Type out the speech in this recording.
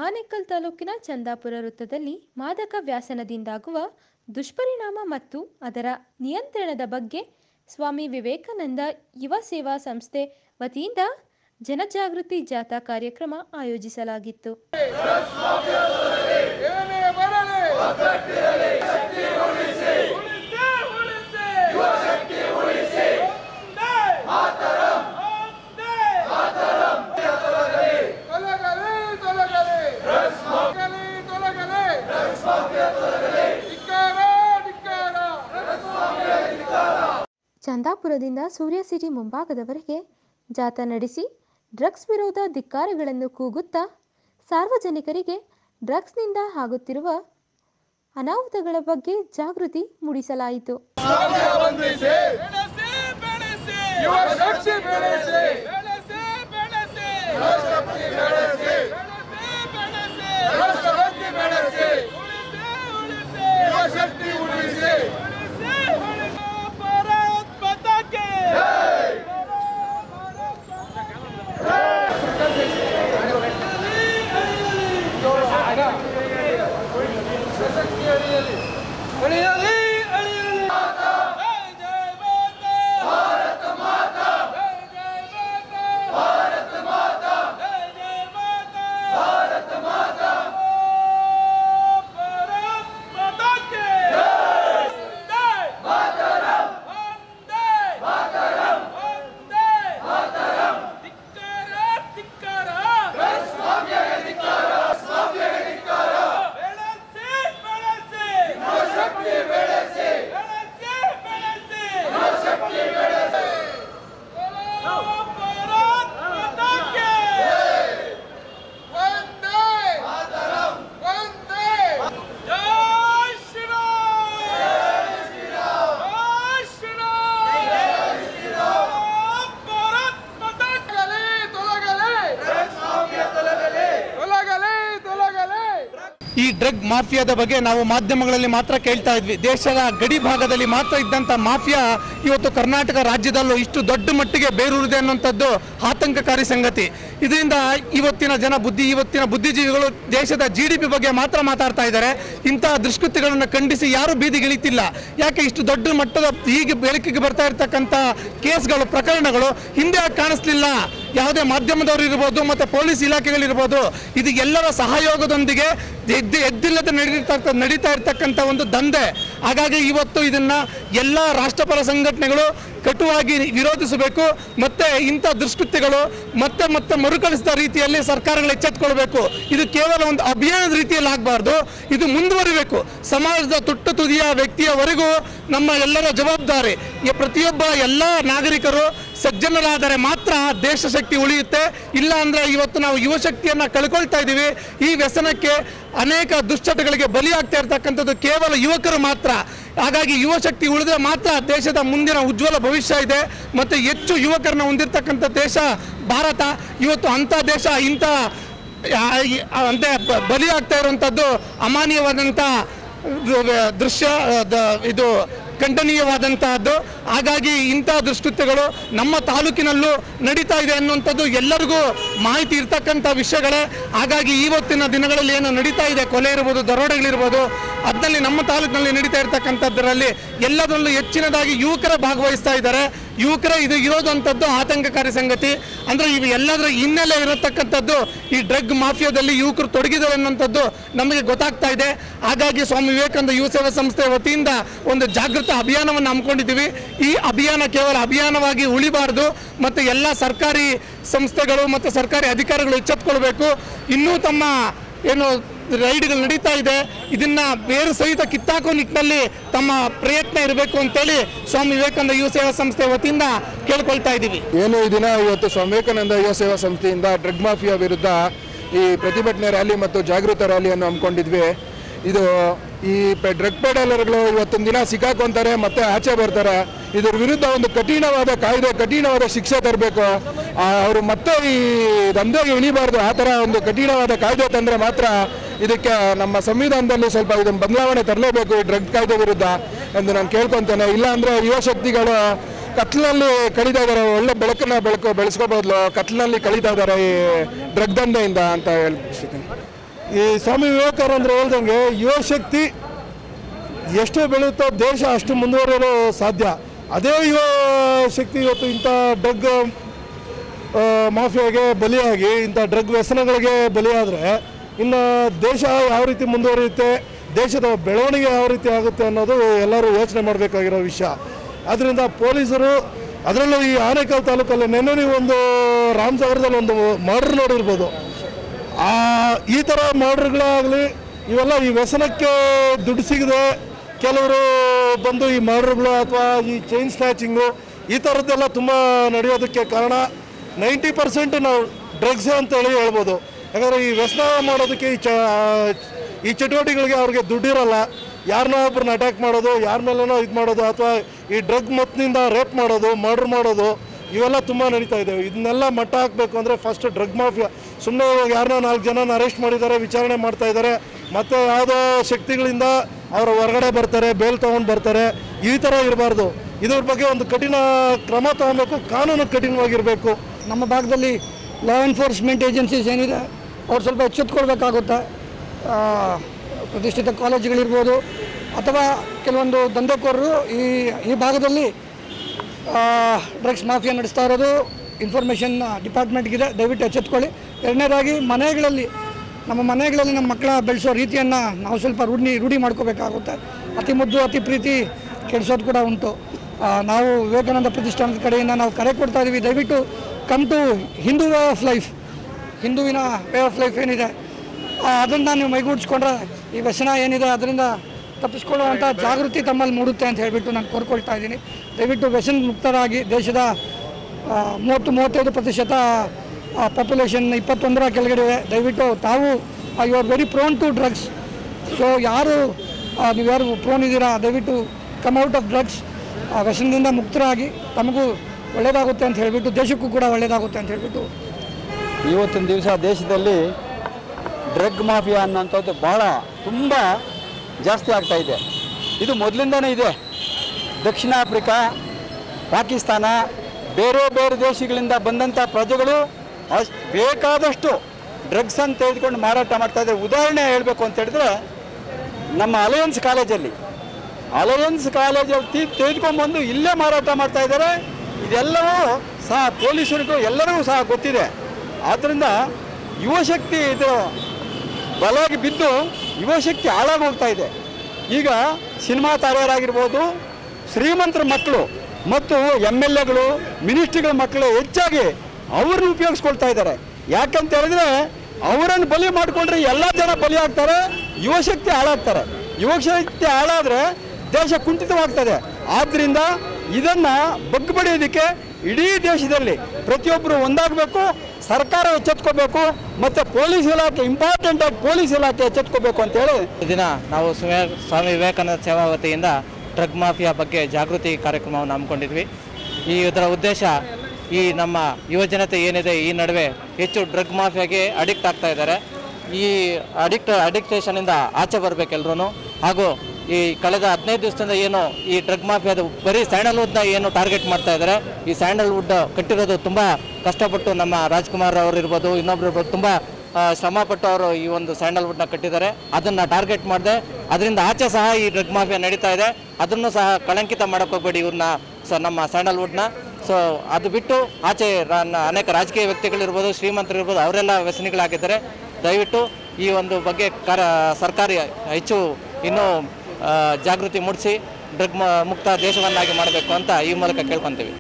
ಆನೇಕಲ್ ತಾಲೂಕಿನ ಚಂದಾಪುರ ವೃತ್ತದಲ್ಲಿ ಮಾದಕ ವ್ಯಾಸನದಿಂದಾಗುವ ದುಷ್ಪರಿಣಾಮ ಮತ್ತು ಅದರ ನಿಯಂತ್ರಣದ ಬಗ್ಗೆ ಸ್ವಾಮಿ ವಿವೇಕಾನಂದ ಯುವ ಸೇವಾ ಸಂಸ್ಥೆ ವತಿಯಿಂದ ಜನಜಾಗೃತಿ ಜಾಥಾ ಕಾರ್ಯಕ್ರಮ ಆಯೋಜಿಸಲಾಗಿತ್ತು ಏನೇ ಬರಲಿ ಉಳಿಸಿ, ಉಳಿಸಿ. ಒಂದೇ. ಒಂದೇ. ತೊಲಗಲಿ, ತೊಲಗಲಿ. ತೊಲಗಲಿ, ತೊಲಗಲಿ. ಧಿಕ್ಕಾರ, ಧಿಕ್ಕಾರ. ಚಂದಾಪುರದಿಂದ ಸೂರ್ಯ ಸಿಟಿ ಮುಂಭಾಗದವರೆಗೆ ಜಾಥಾ ನಡೆಸಿ ಡ್ರಗ್ಸ್ ವಿರೋಧ ಧಿಕ್ಕಾರಗಳನ್ನು ಕೂಗುತ್ತಾ ಸಾರ್ವಜನಿಕರಿಗೆ ಡ್ರಗ್ಸ್ನಿಂದ ಆಗುತ್ತಿರುವ ಅನಾಹುತಗಳ ಬಗ್ಗೆ ಜಾಗೃತಿ ಮೂಡಿಸಲಾಯಿತು ಬೆಳೆಸಿ, ಬೆಳೆಸಿ. ಯುವ ಶಕ್ತಿ ಬೆಳೆಸಿ. ರಾಷ್ಟ್ರಪತಿ ಬೆಳೆಸಿ. ರಾಷ್ಟ್ರಪತಿ ಬೆಳೆಸಿ. ಯುವ ಶಕ್ತಿ ಉಳಿಸಿ ಭಾರತ್ ಮಾತಾ ಕೇ ಅಳಿಯಲಿ ಅಳಿಯಲಿ ಜೈ ಜೈ ಮಾತಾ ಭಾರತ ಮಾತಾ ಜೈ ಜೈ ಮಾತಾ ಭಾರತ ಮಾತಾ ಜೈ ಜೈ ಮಾತಾ ಭಾರತ ಮಾತಾ ಭಾರತ್ ಮಾತಾ ಕೇ ಜೈ ಮಾತರಂ ವಂದೇ ಮಾತರಂ ವಂದೇ ಮಾತರಂ ಧಿಕ್ಕಾರ ಧಿಕ್ಕಾರ ಸ್ವಾಮಿಯ ಧಿಕ್ಕಾರ ಸ್ವಾಮಿಯ ಧಿಕ್ಕಾರ ಬೆಳೆಸಿ ಬೆಳೆಸಿ ಶಕ್ತಿ ಬೆಳೆಸಿ ಬೆಳೆಸಿ ಬೆಳೆಸಿ ಶಕ್ತಿ ಬೆಳೆಸಿ ಭಾರತ್ ಮಾತಾ ಕೇ ವಂದೇ ವಂದೇ ಜೈ ಶ್ರೀರಾಮ್ ಜೈ ಶ್ರೀರಾಮ್ ಭಾರತ್ ಮಾತಾ ಕೇ ತೊಲಗಲಿ ತೊಲಗಲಿ ತೊಲಗಲಿ ತೊಲಗಲಿ ಈ ಡ್ರಗ್ ಮಾಫಿಯಾದ ಬಗ್ಗೆ ನಾವು ಮಾಧ್ಯಮಗಳಲ್ಲಿ ಮಾತ್ರ ಕೇಳ್ತಾ ಇದ್ವಿ ದೇಶದ ಗಡಿ ಭಾಗದಲ್ಲಿ ಮಾತ್ರ ಇದ್ದಂಥ ಮಾಫಿಯಾ ಇವತ್ತು ಕರ್ನಾಟಕ ರಾಜ್ಯದಲ್ಲೂ ಇಷ್ಟು ದೊಡ್ಡ ಮಟ್ಟಿಗೆ ಬೇರೂರಿದೆ ಅನ್ನುವಂಥದ್ದು ಆತಂಕಕಾರಿ ಸಂಗತಿ ಇದರಿಂದ ಇವತ್ತಿನ ಜನ ಬುದ್ಧಿ ಇವತ್ತಿನ ಬುದ್ಧಿಜೀವಿಗಳು ದೇಶದ ಜಿ ಡಿ ಪಿ ಬಗ್ಗೆ ಮಾತ್ರ ಮಾತಾಡ್ತಾ ಇದ್ದಾರೆ ಇಂತಹ ದುಷ್ಕೃತ್ಯಗಳನ್ನು ಖಂಡಿಸಿ ಯಾರೂ ಬೀದಿಗಿಳಿತಿಲ್ಲ ಯಾಕೆ ಇಷ್ಟು ದೊಡ್ಡ ಮಟ್ಟದ ಹೀಗೆ ಬೆಳಕಿಗೆ ಬರ್ತಾ ಇರ್ತಕ್ಕಂಥ ಕೇಸ್ಗಳು ಪ್ರಕರಣಗಳು ಹಿಂದೆ ಯಾಕ್ ಕಾಣಿಸ್ಲಿಲ್ಲ ಯಾವುದೇ ಮಾಧ್ಯಮದವರು ಇರ್ಬೋದು ಮತ್ತು ಪೊಲೀಸ್ ಇಲಾಖೆಗಳಿರ್ಬೋದು ಇದು ಎಲ್ಲರ ಸಹಯೋಗದೊಂದಿಗೆ ಎದ್ದು ಎದ್ದಿಲ್ಲದೆ ನಡೀತಾ ನಡೀತಾ ಇರ್ತಕ್ಕಂಥ ಒಂದು ದಂಧೆ ಹಾಗಾಗಿ ಇವತ್ತು ಇದನ್ನ ಎಲ್ಲ ರಾಷ್ಟ್ರಪರ ಸಂಘಟನೆಗಳು ಕಟುವಾಗಿ ವಿರೋಧಿಸಬೇಕು ಮತ್ತೆ ಇಂಥ ದುಷ್ಕೃತ್ಯಗಳು ಮತ್ತೆ ಮತ್ತೆ ಮರುಕಳಿಸಿದ ರೀತಿಯಲ್ಲಿ ಸರ್ಕಾರಗಳು ಎಚ್ಚೆತ್ತುಕೊಳ್ಬೇಕು ಇದು ಕೇವಲ ಒಂದು ಅಭಿಯಾನದ ರೀತಿಯಲ್ಲಿ ಆಗಬಾರ್ದು ಇದು ಮುಂದುವರಿಬೇಕು ಸಮಾಜದ ತುಟ್ಟ ತುದಿಯ ವ್ಯಕ್ತಿಯವರೆಗೂ ನಮ್ಮ ಎಲ್ಲರ ಜವಾಬ್ದಾರಿ ಈ ಪ್ರತಿಯೊಬ್ಬ ಎಲ್ಲ ನಾಗರಿಕರು ಸಜ್ಜನರಾದರೆ ಮಾತ್ರ ದೇಶ ಶಕ್ತಿ ಉಳಿಯುತ್ತೆ ಇಲ್ಲ ಅಂದ್ರೆ ಇವತ್ತು ನಾವು ಯುವ ಶಕ್ತಿಯನ್ನ ಕಳ್ಕೊಳ್ತಾ ಇದ್ದೀವಿ ಈ ವ್ಯಸನಕ್ಕೆ ಅನೇಕ ದುಶ್ಚಟಗಳಿಗೆ ಬಲಿಯಾಗ್ತಾ ಇರ್ತಕ್ಕಂಥದ್ದು ಕೇವಲ ಯುವಕರು ಮಾತ್ರ ಹಾಗಾಗಿ ಯುವ ಶಕ್ತಿ ಉಳಿದ್ರೆ ಮಾತ್ರ ದೇಶದ ಮುಂದಿನ ಉಜ್ವಲ ಭವಿಷ್ಯ ಇದೆ ಮತ್ತು ಹೆಚ್ಚು ಯುವಕರನ್ನ ಹೊಂದಿರತಕ್ಕಂಥ ದೇಶ ಭಾರತ ಇವತ್ತು ಅಂಥ ದೇಶ ಇಂಥ ಆ- ಈ- ಅಂದ್ರೆ ಬ- ಬಲಿಯಾಗ್ತಾ ಇರುವಂಥದ್ದು ಅಮಾನ್ಯವಾದಂಥ ದೃಶ್ಯ ದ- ಇದು ಖಂಡನೀಯವಾದಂತಹದ್ದು ಹಾಗಾಗಿ ಇಂಥ ದುಷ್ಕೃತ್ಯಗಳು ನಮ್ಮ ತಾಲೂಕಿನಲ್ಲೂ ನಡೀತಾ ಇದೆ ಅನ್ನುವಂಥದ್ದು ಎಲ್ಲರಿಗೂ ಮಾಹಿತಿ ಇರ್ತಕ್ಕಂಥ ವಿಷಯಗಳೇ ಹಾಗಾಗಿ ಇವತ್ತಿನ ದಿನಗಳಲ್ಲಿ ಏನು ನಡೀತಾ ಇದೆ ಕೊಲೆ ಇರ್ಬೋದು ದರೋಡೆಗಳಿರ್ಬೋದು ಅದರಲ್ಲಿ ನಮ್ಮ ತಾಲೂಕಿನಲ್ಲಿ ನಡೀತಾ ಇರ್ತಕ್ಕಂಥದ್ದರಲ್ಲಿ ಎಲ್ಲದರಲ್ಲೂ ಹೆಚ್ಚಿನದಾಗಿ ಯುವಕರ ಭಾಗವಹಿಸ್ತಾ ಇದ್ದಾರೆ ಯುವಕರೇ ಇದು ಇರೋದಂಥದ್ದು ಆತಂಕಕಾರಿ ಸಂಗತಿ ಅಂದರೆ ಇವು ಎಲ್ಲದರ ಹಿನ್ನೆಲೆ ಇರತಕ್ಕಂಥದ್ದು ಈ ಡ್ರಗ್ ಮಾಫಿಯಾದಲ್ಲಿ ಯುವಕರು ತೊಡಗಿದ್ದಾರೆ ಅನ್ನುವಂಥದ್ದು ನಮಗೆ ಗೊತ್ತಾಗ್ತಾ ಇದೆ ಹಾಗಾಗಿ ಸ್ವಾಮಿ ವಿವೇಕಾನಂದ ಯುವ ಸೇವಾ ಸಂಸ್ಥೆ ವತಿಯಿಂದ ಒಂದು ಜಾಗೃತ ಅಭಿಯಾನವನ್ನು ಹಮ್ಮಿಕೊಂಡಿದ್ದೀವಿ ಈ ಅಭಿಯಾನ ಕೇವಲ ಅಭಿಯಾನವಾಗಿ ಉಳಿಬಾರ್ದು ಮತ್ತು ಎಲ್ಲ ಸರ್ಕಾರಿ ಸಂಸ್ಥೆಗಳು ಮತ್ತು ಸರ್ಕಾರಿ ಅಧಿಕಾರಿಗಳು ಎಚ್ಚೆತ್ತುಕೊಳ್ಬೇಕು ಇನ್ನೂ ತಮ್ಮ ಏನು ರೈಡ್ಗಳು ನಡೀತಾ ಇದೆ ಇದನ್ನ ಬೇರು ಸಹಿತ ಕಿತ್ತಾಕೋ ನಿಟ್ಟಿನಲ್ಲಿ ತಮ್ಮ ಪ್ರಯತ್ನ ಇರಬೇಕು ಅಂತೇಳಿ ಸ್ವಾಮಿ ವಿವೇಕಾನಂದ ಯುವ ಸೇವಾ ಸಂಸ್ಥೆ ವತಿಯಿಂದ ಕೇಳ್ಕೊಳ್ತಾ ಇದ್ದೀವಿ ಏನು ಈ ದಿನ ಇವತ್ತು ಸ್ವಾಮಿ ವಿವೇಕಾನಂದ ಯುವ ಸೇವಾ ಸಂಸ್ಥೆಯಿಂದ ಡ್ರಗ್ ಮಾಫಿಯಾ ವಿರುದ್ಧ ಈ ಪ್ರತಿಭಟನೆ ರ್ಯಾಲಿ ಮತ್ತು ಜಾಗೃತ ರ್ಯಾಲಿಯನ್ನು ಹಮ್ಮಿಕೊಂಡಿದ್ವಿ ಇದು ಈ ಡ್ರಗ್ ಪೆಡಲರ್ಗಳು ಇವತ್ತೊಂದು ದಿನ ಸಿಕ್ಕಾಕೊಂತಾರೆ ಮತ್ತೆ ಆಚೆ ಬರ್ತಾರೆ ಇದ್ರ ವಿರುದ್ಧ ಒಂದು ಕಠಿಣವಾದ ಕಾಯ್ದೆ ಕಠಿಣವಾದ ಶಿಕ್ಷೆ ತರಬೇಕು ಅವರು ಮತ್ತೆ ಈ ದಂಧೆಗೆ ಇಳಿಬಾರ್ದು ಆ ಥರ ಒಂದು ಕಠಿಣವಾದ ಕಾಯ್ದೆ ತಂದರೆ ಮಾತ್ರ ಇದಕ್ಕೆ ನಮ್ಮ ಸಂವಿಧಾನದಲ್ಲಿ ಸ್ವಲ್ಪ ಇದನ್ನು ಬದಲಾವಣೆ ತರಲೇಬೇಕು ಈ ಡ್ರಗ್ ಕಾಯ್ದೆ ವಿರುದ್ಧ ಎಂದು ನಾನು ಕೇಳ್ಕೊತೇನೆ ಇಲ್ಲ ಅಂದರೆ ಯುವ ಶಕ್ತಿಗಳು ಕತ್ಲಿನಲ್ಲಿ ಕಳೀತಾ ಇದ್ದಾರೆ ಒಳ್ಳೆ ಬೆಳಕನ್ನ ಬೆಳಕು ಬೆಳೆಸ್ಕೋಬೋದು ಕತ್ಲಿನಲ್ಲಿ ಕಳೀತಾ ಇದ್ದಾರೆ ಈ ಡ್ರಗ್ ದಂಧೆಯಿಂದ ಅಂತ ಹೇಳ್ತೀನಿ ಈ ಸ್ವಾಮಿ ವಿವೇಕಾನಂದರು ಹೇಳ್ದಂಗೆ ಯುವಶಕ್ತಿ ಎಷ್ಟು ಬೆಳೆಯುತ್ತೋ ದೇಶ ಅಷ್ಟು ಮುಂದುವರಿಯಲು ಸಾಧ್ಯ ಅದೇ ಯುವ ಶಕ್ತಿ ಇವತ್ತು ಇಂಥ ಡ್ರಗ್ ಮಾಫಿಯಾಗೆ ಬಲಿಯಾಗಿ ಇಂಥ ಡ್ರಗ್ ವ್ಯಸನಗಳಿಗೆ ಬಲಿಯಾದರೆ ಇನ್ನು ದೇಶ ಯಾವ ರೀತಿ ಮುಂದುವರಿಯುತ್ತೆ ದೇಶದ ಬೆಳವಣಿಗೆ ಯಾವ ರೀತಿ ಆಗುತ್ತೆ ಅನ್ನೋದು ಎಲ್ಲರೂ ಯೋಚನೆ ಮಾಡಬೇಕಾಗಿರೋ ವಿಷಯ ಅದರಿಂದ ಪೊಲೀಸರು ಅದರಲ್ಲೂ ಈ ಆನೇಕಲ್ ತಾಲೂಕಲ್ಲಿ ನೆನ್ನೆ ನೀವು ಒಂದು ರಾಮಸಾಗರದಲ್ಲಿ ಒಂದು ಮರ್ಡರ್ ನೋಡಿರ್ಬೋದು ಆ ಈ ಥರ ಮರ್ಡರ್ಗಳಾಗಲಿ ಇವೆಲ್ಲ ಈ ವ್ಯಸನಕ್ಕೆ ದುಡ್ಡು ಸಿಗದೆ ಕೆಲವರು ಬಂದು ಈ ಮರ್ಡರ್ಗಳು ಅಥವಾ ಈ ಚೈನ್ ಸ್ನ್ಯಾಚಿಂಗು ಈ ಥರದ್ದೆಲ್ಲ ತುಂಬ ನಡೆಯೋದಕ್ಕೆ ಕಾರಣ ನೈಂಟಿ ಪರ್ಸೆಂಟ್ ನಾವು ಡ್ರಗ್ಸೇ ಅಂತೇಳಿ ಹೇಳ್ಬೋದು ಯಾಕಂದರೆ ಈ ವ್ಯಸನ ಮಾಡೋದಕ್ಕೆ ಈ ಚ ಈ ಚಟುವಟಿಕೆಗಳಿಗೆ ಅವ್ರಿಗೆ ದುಡ್ಡಿರಲ್ಲ ಯಾರನ್ನೋ ಒಬ್ಬರನ್ನ ಅಟ್ಯಾಕ್ ಮಾಡೋದು ಯಾರ ಮೇಲೇನೋ ಇದು ಮಾಡೋದು ಅಥವಾ ಈ ಡ್ರಗ್ ಮತ್ತಿನಿಂದ ರೇಪ್ ಮಾಡೋದು ಮರ್ಡರ್ ಮಾಡೋದು ಇವೆಲ್ಲ ತುಂಬ ನಡೀತಾ ಇದೆ ಇದನ್ನೆಲ್ಲ ಮಟ್ಟ ಹಾಕಬೇಕು ಅಂದರೆ ಫಸ್ಟ್ ಡ್ರಗ್ ಮಾಫಿಯಾ ಸುಮ್ಮನೆ ಯಾರನ್ನೋ ನಾಲ್ಕು ಜನನ ಅರೆಸ್ಟ್ ಮಾಡಿದ್ದಾರೆ ವಿಚಾರಣೆ ಮಾಡ್ತಾ ಇದ್ದಾರೆ ಮತ್ತು ಯಾವುದೋ ಶಕ್ತಿಗಳಿಂದ ಅವರು ಹೊರಗಡೆ ಬರ್ತಾರೆ ಬೇಲ್ ತೊಗೊಂಡು ಬರ್ತಾರೆ ಈ ಥರ ಇರಬಾರ್ದು ಇದ್ರ ಬಗ್ಗೆ ಒಂದು ಕಠಿಣ ಕ್ರಮ ತಗೊಬೇಕು ಕಾನೂನು ಕಠಿಣವಾಗಿರಬೇಕು ನಮ್ಮ ಭಾಗದಲ್ಲಿ ಲಾ ಎನ್ಫೋರ್ಸ್ಮೆಂಟ್ ಏಜೆನ್ಸೀಸ್ ಏನಿದೆ ಅವ್ರು ಸ್ವಲ್ಪ ಎಚ್ಚೆತ್ಕೊಳ್ಬೇಕಾಗುತ್ತೆ ಆ, ಪ್ರತಿಷ್ಠಿತ ಕಾಲೇಜುಗಳಿರ್ಬೋದು ಅಥವಾ ಕೆಲವೊಂದು ದಂಧೆಕೋರರು ಈ ಈ ಭಾಗದಲ್ಲಿ ಡ್ರಗ್ಸ್ ಮಾಫಿಯಾ ನಡೆಸ್ತಾ ಇರೋದು ಇನ್ಫಾರ್ಮೇಷನ್ ಡಿಪಾರ್ಟ್ಮೆಂಟ್ಗಿದೆ ದಯವಿಟ್ಟು ಎಚ್ಚೆತ್ಕೊಳ್ಳಿ ಎರಡನೇದಾಗಿ ಮನೆಗಳಲ್ಲಿ ನಮ್ಮ ಮನೆಗಳಲ್ಲಿ ನಮ್ಮ ಮಕ್ಕಳ ಬೆಳೆಸೋ ರೀತಿಯನ್ನು ನಾವು ಸ್ವಲ್ಪ ರೂಢಿ ರೂಢಿ ಮಾಡ್ಕೋಬೇಕಾಗುತ್ತೆ ಅತಿ ಮುದ್ದು ಅತಿ ಪ್ರೀತಿ ಕೆಡಿಸೋದು ಕೂಡ ಉಂಟು ಆ, ನಾವು ವಿವೇಕಾನಂದ ಪ್ರತಿಷ್ಠಾನದ ಕಡೆಯಿಂದ ನಾವು ಕರೆ ಕೊಡ್ತಾ ಇದ್ದೀವಿ ದಯವಿಟ್ಟು come to Hindu way of life ಹಿಂದುವಿನ ವೇ ಆಫ್ ಲೈಫ್ ಏನಿದೆ ಅದನ್ನು ನೀವು ಮೈಗೂಡಿಸ್ಕೊಂಡ್ರೆ ಈ ವ್ಯಸನ ಏನಿದೆ ಅದರಿಂದ ತಪ್ಪಿಸ್ಕೊಳ್ಳುವಂಥ ಜಾಗೃತಿ ತಮ್ಮಲ್ಲಿ ಮೂಡುತ್ತೆ ಅಂತ ಹೇಳಿಬಿಟ್ಟು ನಾನು ಕೋರ್ಕೊಳ್ತಾ ಇದ್ದೀನಿ ದಯವಿಟ್ಟು ವ್ಯಸನ ಮುಕ್ತರಾಗಿ ದೇಶದ ಆ, ಮೂವತ್ತು ಮೂವತ್ತೈದು ಪ್ರತಿಶತ ಪಾಪ್ಯುಲೇಷನ್ ಇಪ್ಪತ್ತೊಂದರ ಕೆಳಗಡೆ ಇದೆ ದಯವಿಟ್ಟು ತಾವು you are very prone to drugs so ಯಾರು ಆ, ನೀವು ಯಾರು ಪ್ರೋನ್ ಇದ್ದೀರಾ ದಯವಿಟ್ಟು ಕಮ್ ಔಟ್ ಆಫ್ ಡ್ರಗ್ಸ್ ವ್ಯಸನದಿಂದ ಮುಕ್ತರಾಗಿ ತಮಗೂ ಒಳ್ಳೆಯದಾಗುತ್ತೆ ಅಂತ ಹೇಳಿಬಿಟ್ಟು ದೇಶಕ್ಕೂ ಕೂಡ ಒಳ್ಳೆಯದಾಗುತ್ತೆ ಅಂತ ಹೇಳಿಬಿಟ್ಟು ಇವತ್ತಿನ ದಿವಸ ದೇಶದಲ್ಲಿ ಡ್ರಗ್ ಮಾಫಿಯಾ ಅನ್ನೋಂಥದ್ದು ಭಾಳ ತುಂಬ ಜಾಸ್ತಿ ಆಗ್ತಾ ಇದೆ ಇದು ಮೊದಲಿಂದನೇ ಇದೆ ದಕ್ಷಿಣ ಆಫ್ರಿಕಾ ಪಾಕಿಸ್ತಾನ ಬೇರೆ ಬೇರೆ ದೇಶಗಳಿಂದ ಬಂದಂಥ ಪ್ರಜೆಗಳು ಅಷ್ಟು ಬೇಕಾದಷ್ಟು ಡ್ರಗ್ಸನ್ನು ತೆಗೆದುಕೊಂಡು ಮಾರಾಟ ಮಾಡ್ತಾ ಇದ್ದಾರೆ ಉದಾಹರಣೆ ಹೇಳಬೇಕು ಅಂತ ಹೇಳಿದ್ರೆ ನಮ್ಮ ಅಲಯನ್ಸ್ ಕಾಲೇಜಲ್ಲಿ ಅಲಯನ್ಸ್ ಕಾಲೇಜಲ್ಲಿ ತೀ ತೆಗೆದುಕೊಂಡ್ಬಂದು ಇಲ್ಲೇ ಮಾರಾಟ ಮಾಡ್ತಾ ಇದ್ದಾರೆ ಇದೆಲ್ಲವೂ ಸಹ ಪೊಲೀಸರಿಗೂ ಎಲ್ಲರಿಗೂ ಸಹ ಗೊತ್ತಿದೆ ಆದ್ದರಿಂದ ಯುವಶಕ್ತಿ ಇದು ಬಲಾಗಿ ಬಿದ್ದು ಯುವಶಕ್ತಿ ಹಾಳಾಗಿ ಹೋಗ್ತಾ ಇದೆ ಈಗ ಸಿನಿಮಾ ತಾರೆಯರಾಗಿರ್ಬೋದು ಶ್ರೀಮಂತರ ಮಕ್ಕಳು ಮತ್ತು ಎಮ್ ಎಲ್ ಎಗಳು ಮಿನಿಸ್ಟ್ರಿಗಳ ಮಕ್ಕಳು ಹೆಚ್ಚಾಗಿ ಅವ್ರನ್ನ ಉಪಯೋಗಿಸ್ಕೊಳ್ತಾ ಇದ್ದಾರೆ ಯಾಕಂತ ಹೇಳಿದ್ರೆ ಅವರನ್ನು ಬಲಿ ಮಾಡಿಕೊಂಡ್ರೆ ಎಲ್ಲ ಜನ ಬಲಿ ಆಗ್ತಾರೆ ಯುವಶಕ್ತಿ ಹಾಳಾಗ್ತಾರೆ ಯುವಶಕ್ತಿ ಹಾಳಾದರೆ ದೇಶ ಕುಂಠಿತವಾಗ್ತದೆ ಆದ್ದರಿಂದ ಇದನ್ನು ಬಗ್ಬಡಿಯೋದಕ್ಕೆ ಇಡೀ ದೇಶದಲ್ಲಿ ಪ್ರತಿಯೊಬ್ಬರು ಒಂದಾಗಬೇಕು ಸರ್ಕಾರ ಎಚ್ಚೆತ್ಕೋಬೇಕು ಮತ್ತು ಪೊಲೀಸ್ ಇಲಾಖೆ ಇಂಪಾರ್ಟೆಂಟ್ ಆಗಿ ಪೊಲೀಸ್ ಇಲಾಖೆ ಎಚ್ಚೆತ್ಕೋಬೇಕು ಅಂತೇಳಿ ದಿನ ನಾವು ಸ್ವ- ಸ್ವಾಮಿ ವಿವೇಕಾನಂದ ಸೇವಾ ವತಿಯಿಂದ ಡ್ರಗ್ ಮಾಫಿಯಾ ಬಗ್ಗೆ ಜಾಗೃತಿ ಕಾರ್ಯಕ್ರಮವನ್ನು ಹಮ್ಮಿಕೊಂಡಿದ್ವಿ ಈ ಇದರ ಉದ್ದೇಶ ಈ ನಮ್ಮ ಯುವಜನತೆ ಏನಿದೆ ಈ ನಡುವೆ ಹೆಚ್ಚು ಡ್ರಗ್ ಮಾಫಿಯಾಗೆ ಅಡಿಕ್ಟ್ ಆಗ್ತಾ ಇದ್ದಾರೆ ಈ ಅಡಿಕ್ಟ್ ಅಡಿಕ್ಟೇಷನಿಂದ ಆಚೆ ಬರಬೇಕು ಎಲ್ರೂ ಹಾಗೂ ಈ ಕಳೆದ ಹದಿನೈದು ದಿವಸದಿಂದ ಏನು ಈ ಡ್ರಗ್ ಮಾಫಿಯಾದ ಬರೀ ಸ್ಯಾಂಡಲ್ವುಡ್ನ ಏನು ಟಾರ್ಗೆಟ್ ಮಾಡ್ತಾ ಇದ್ದಾರೆ ಈ ಸ್ಯಾಂಡಲ್ವುಡ್ ಕಟ್ಟಿರೋದು ತುಂಬ ಕಷ್ಟಪಟ್ಟು ನಮ್ಮ ರಾಜ್ಕುಮಾರ್ ಅವರು ಇರ್ಬೋದು ಇನ್ನೊಬ್ರು ಇರ್ಬೋದು ತುಂಬ ಆ, ಶ್ರಮಪಟ್ಟು ಅವರು ಈ ಒಂದು ಸ್ಯಾಂಡಲ್ವುಡ್ನ ಕಟ್ಟಿದ್ದಾರೆ ಅದನ್ನು ಟಾರ್ಗೆಟ್ ಮಾಡಿದೆ ಅದರಿಂದ ಆಚೆ ಸಹ ಈ ಡ್ರಗ್ ಮಾಫಿಯಾ ನಡೀತಾ ಇದೆ ಅದನ್ನು ಸಹ ಕಳಂಕಿತ ಮಾಡೋಕೆ ಹೋಗ್ಬೇಡಿ ಇವ್ರನ್ನ ಸ ನಮ್ಮ ಸ್ಯಾಂಡಲ್ವುಡ್ನ ಸೊ ಅದು ಬಿಟ್ಟು ಆಚೆ ರಾ- ನ- ಅನೇಕ ರಾಜಕೀಯ ವ್ಯಕ್ತಿಗಳಿರ್ಬೋದು ಶ್ರೀಮಂತರು ಇರ್ಬೋದು ಅವರೆಲ್ಲ ವ್ಯಸನಿಗಳಾಗಿದ್ದಾರೆ ದಯವಿಟ್ಟು ಈ ಒಂದು ಬಗ್ಗೆ ಕಾರ ಸರ್ಕಾರಿ ಹೆಚ್ಚು ಇನ್ನೂ ಆ, ಜಾಗೃತಿ ಮೂಡಿಸಿ ಡ್ರಗ್ ಮುಕ್ತ ದೇಶವನ್ನಾಗಿ ಮಾಡಬೇಕು ಅಂತ ಈ ಮೂಲಕ ಕೇಳ್ಕೊತೀವಿ